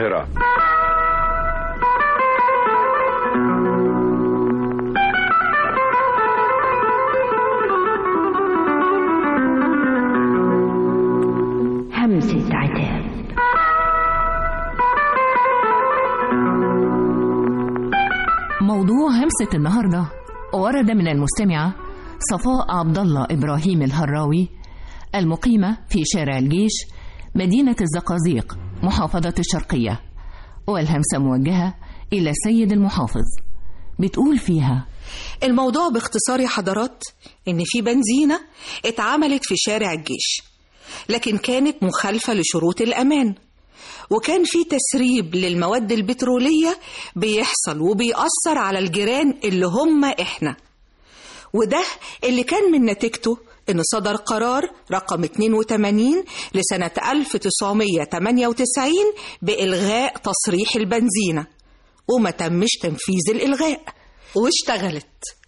القاهرة همسة عتاب موضوع همسة النهاردة ورد من المستمعة صفاء عبد الله إبراهيم الهراوي المقيمة في شارع الجيش مدينة الزقازيق محافظة الشرقية والهمسة موجهة إلى السيد المحافظ بتقول فيها الموضوع باختصار يا حضرات إن في بنزينة اتعملت في شارع الجيش لكن كانت مخالفة لشروط الأمان وكان في تسريب للمواد البترولية بيحصل وبيأثر على الجيران اللي هم إحنا وده اللي كان من نتيجته إن صدر قرار رقم 82 لسنة 1998 بإلغاء تصريح البنزينة وما تمش تنفيذ الإلغاء واشتغلت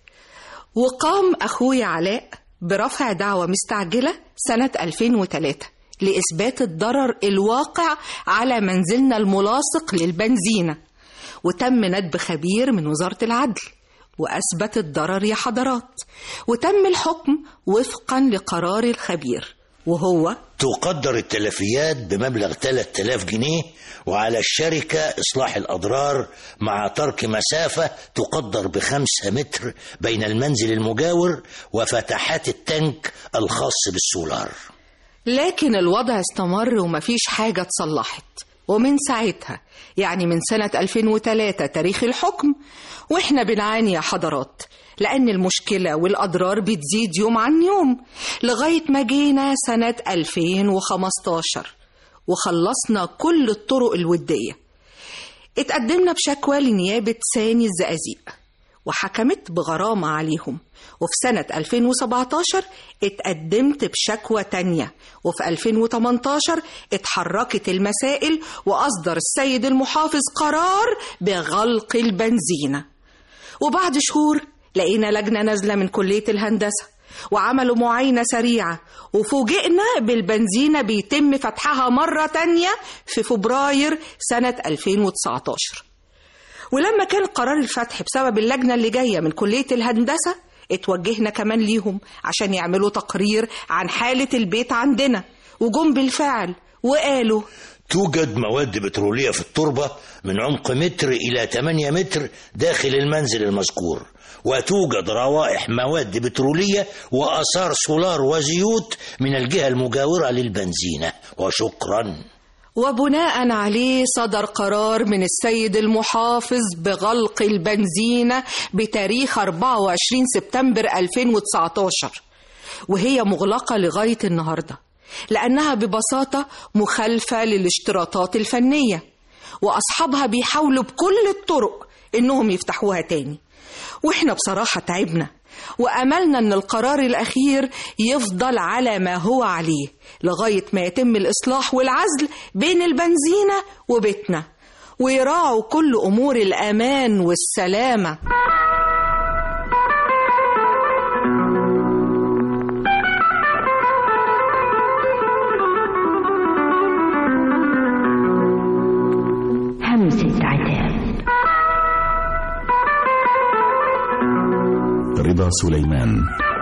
وقام أخوي علاء برفع دعوة مستعجلة سنة 2003 لإثبات الضرر الواقع على منزلنا الملاصق للبنزينة وتم ندب خبير من وزارة العدل وأثبت الضرر يا حضرات وتم الحكم وفقا لقرار الخبير وهو تقدر التلفيات بمبلغ 3000 جنيه وعلى الشركة إصلاح الأضرار مع ترك مسافة تقدر بخمسة متر بين المنزل المجاور وفتحات التنك الخاص بالسولار لكن الوضع استمر ومفيش حاجة اتصلحت ومن ساعتها يعني من سنة 2003 تاريخ الحكم واحنا بنعاني يا حضرات لأن المشكلة والأضرار بتزيد يوم عن يوم لغاية ما جينا سنة 2015 وخلصنا كل الطرق الودية اتقدمنا بشكوى لنيابة ثاني الزقازيق وحكمت بغرامة عليهم وفي سنة 2017 اتقدمت بشكوى تانية وفي 2018 اتحركت المسائل وأصدر السيد المحافظ قرار بغلق البنزينة وبعد شهور لقينا لجنة نازلة من كلية الهندسة وعملوا معاينة سريعة وفوجئنا بالبنزينة بيتم فتحها مرة تانية في فبراير سنة 2019 ولما كان قرار الفتح بسبب اللجنة اللي جاية من كلية الهندسة اتوجهنا كمان ليهم عشان يعملوا تقرير عن حالة البيت عندنا وجم بالفعل وقالوا توجد مواد بترولية في التربة من عمق متر إلى 8 متر داخل المنزل المذكور وتوجد روائح مواد بترولية وآثار سولار وزيوت من الجهة المجاورة للبنزينة وشكرا وبناء عليه صدر قرار من السيد المحافظ بغلق البنزينة بتاريخ 24 سبتمبر 2019 وهي مغلقة لغاية النهاردة لأنها ببساطة مخالفة للاشتراطات الفنية وأصحابها بيحاولوا بكل الطرق إنهم يفتحوها تاني وإحنا بصراحة تعبنا وأملنا أن القرار الأخير يفضل على ما هو عليه لغاية ما يتم الإصلاح والعزل بين البنزينة وبيتنا ويراعوا كل أمور الأمان والسلامة همسة عتاب رضا سليمان